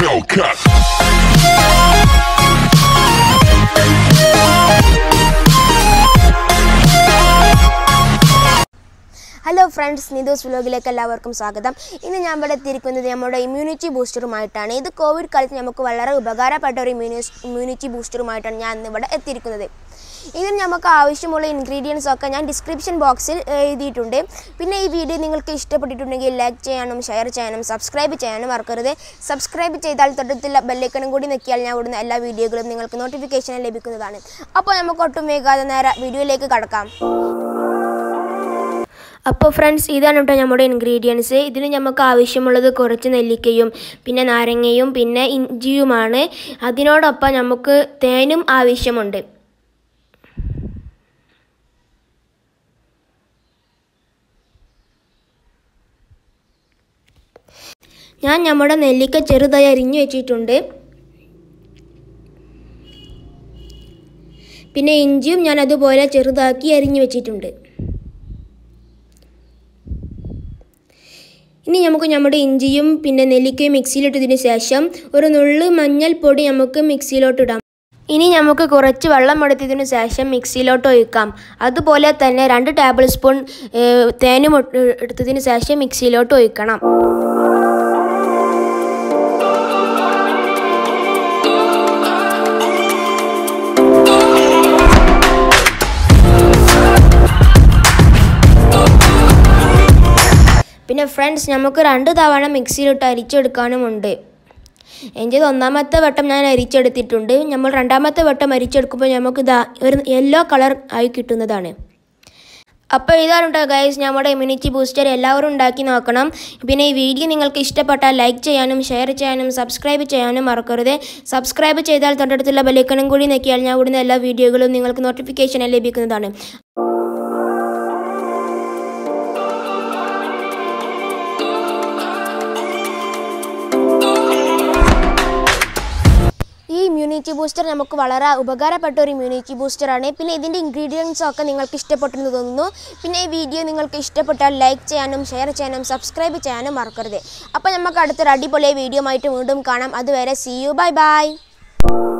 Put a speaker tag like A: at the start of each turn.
A: Hellcat.
B: Hello friends Nithos വ്ലോഗിലേക്ക് എല്ലാവർക്കും സ്വാഗതം ഇന്ന് ഞാൻ ഇവിടെ എത്തിയിരിക്കുന്നത് നമ്മുടെ ഇമ്മ്യൂണിറ്റി ബൂസ്റ്ററുമായിട്ടാണ് ഇത് കോവിഡ് കാലത്ത് നമുക്ക് വളരെ ഉപകാരപ്പെട്ട ഒരു ഇമ്മ്യൂണി ഇമ്മ്യൂണിറ്റി ബൂസ്റ്ററുമായിട്ടാണ് ഞാൻ ഇന്ന് ഇവിടെ എത്തിയിരിക്കുന്നത് ഇതിന് നമുക്ക് ആവശ്യമുള്ള ഇൻഗ്രീഡിയൻസ് ഒക്കെ ഞാൻ ഡിസ്ക്രിപ്ഷൻ ബോക്സിൽ എഴുതിയിട്ടുണ്ട് പിന്നെ ഈ വീഡിയോ നിങ്ങൾക്ക് ഇഷ്ടപ്പെട്ടിട്ടുണ്ടെങ്കിൽ ലൈക്ക് ചെയ്യാനും ഷെയർ ചെയ്യാനും സബ്സ്ക്രൈബ് ചെയ്യാനും മറക്കരുത് സബ്സ്ക്രൈബ് ചെയ്താൽ തൊട്ടത്തുള്ള ബെല്ലൈക്കണും കൂടി നോക്കിയാൽ ഞാൻ ഇവിടുന്ന് എല്ലാ വീഡിയോകളും നിങ്ങൾക്ക് നോട്ടിഫിക്കേഷൻ ലഭിക്കുന്നതാണ് അപ്പോൾ നമുക്ക് ഒട്ടും വേഗാതെ നേരെ വീഡിയോയിലേക്ക് കടക്കാം അപ്പോൾ ഫ്രണ്ട്സ് ഇതാണ് കേട്ടോ നമ്മുടെ ഇൻഗ്രീഡിയൻസ് ഇതിന് നമുക്ക് ആവശ്യമുള്ളത് കുറച്ച് നെല്ലിക്കയും പിന്നെ നാരങ്ങയും പിന്നെ ഇഞ്ചിയുമാണ് അതിനോടൊപ്പം നമുക്ക് തേനും ആവശ്യമുണ്ട് ഞാൻ നമ്മുടെ നെല്ലിക്ക ചെറുതായി അരിഞ്ഞു വെച്ചിട്ടുണ്ട് പിന്നെ ഇഞ്ചിയും ഞാൻ അതുപോലെ ചെറുതാക്കി അരിഞ്ഞു വെച്ചിട്ടുണ്ട് ഇനി നമുക്ക് നമ്മുടെ ഇഞ്ചിയും പിന്നെ നെല്ലിക്കയും മിക്സിയിലിട്ടതിന് ശേഷം ഒരു നുള്ളു മഞ്ഞൾപ്പൊടി നമുക്ക് മിക്സിയിലോട്ട് ഇടാം ഇനി നമുക്ക് കുറച്ച് വെള്ളം എടുത്തതിന് ശേഷം മിക്സിയിലോട്ട് ഒഴിക്കാം അതുപോലെ തന്നെ രണ്ട് ടേബിൾ സ്പൂൺ ഏഹ്, തേനും ഇട്ട് എടുത്തതിന് ശേഷം മിക്സിയിലോട്ട് ഒഴിക്കണം പിന്നെ ഫ്രണ്ട്സ് നമുക്ക് രണ്ട് തവണ മിക്സിയിലിട്ട് അരിച്ചെടുക്കാനുമുണ്ട് എൻ്റെ ഒന്നാമത്തെ വട്ടം ഞാൻ അരിച്ചെടുത്തിട്ടുണ്ട് നമ്മൾ രണ്ടാമത്തെ വട്ടം അരിച്ചെടുക്കുമ്പോൾ നമുക്ക് ഇതാ ഒരു യെല്ലോ കളർ ആയി കിട്ടുന്നതാണ് അപ്പോൾ ഇതാണ് കേട്ടോ ഗൈസ് നമ്മുടെ ഇമ്മ്യൂണിറ്റി ബൂസ്റ്റർ എല്ലാവരും ഉണ്ടാക്കി നോക്കണം പിന്നെ ഈ വീഡിയോ നിങ്ങൾക്ക് ഇഷ്ടപ്പെട്ടാൽ ലൈക്ക് ചെയ്യാനും ഷെയർ ചെയ്യാനും സബ്സ്ക്രൈബ് ചെയ്യാനും മറക്കരുത് സബ്സ്ക്രൈബ് ചെയ്താൽ തൊട്ടടുത്തുള്ള ബെല്ലൈക്കണും കൂടി നോക്കിയാൽ ഞാൻ ഇവിടുന്ന് എല്ലാ വീഡിയോകളും നിങ്ങൾക്ക് നോട്ടിഫിക്കേഷൻ ലഭിക്കുന്നതാണ് ഈ ഇമ്മ്യൂണിറ്റി ബൂസ്റ്റർ നമുക്ക് വളരെ ഉപകാരപ്പെട്ട ഒരു ഇമ്മ്യൂണിറ്റി ബൂസ്റ്ററാണ് പിന്നെ ഇതിൻ്റെ ഇൻഗ്രീഡിയൻസ് ഒക്കെ നിങ്ങൾക്ക് ഇഷ്ടപ്പെട്ടെന്ന് തോന്നുന്നു പിന്നെ ഈ വീഡിയോ നിങ്ങൾക്ക് ഇഷ്ടപ്പെട്ടാൽ ലൈക്ക് ചെയ്യാനും ഷെയർ ചെയ്യാനും സബ്സ്ക്രൈബ് ചെയ്യാനും മറക്കരുത് അപ്പോൾ നമുക്ക് അടുത്തൊരു അടിപൊളിയ വീഡിയോ ആയിട്ട് വീണ്ടും കാണാം അതുവരെ സി യു ബൈ ബൈ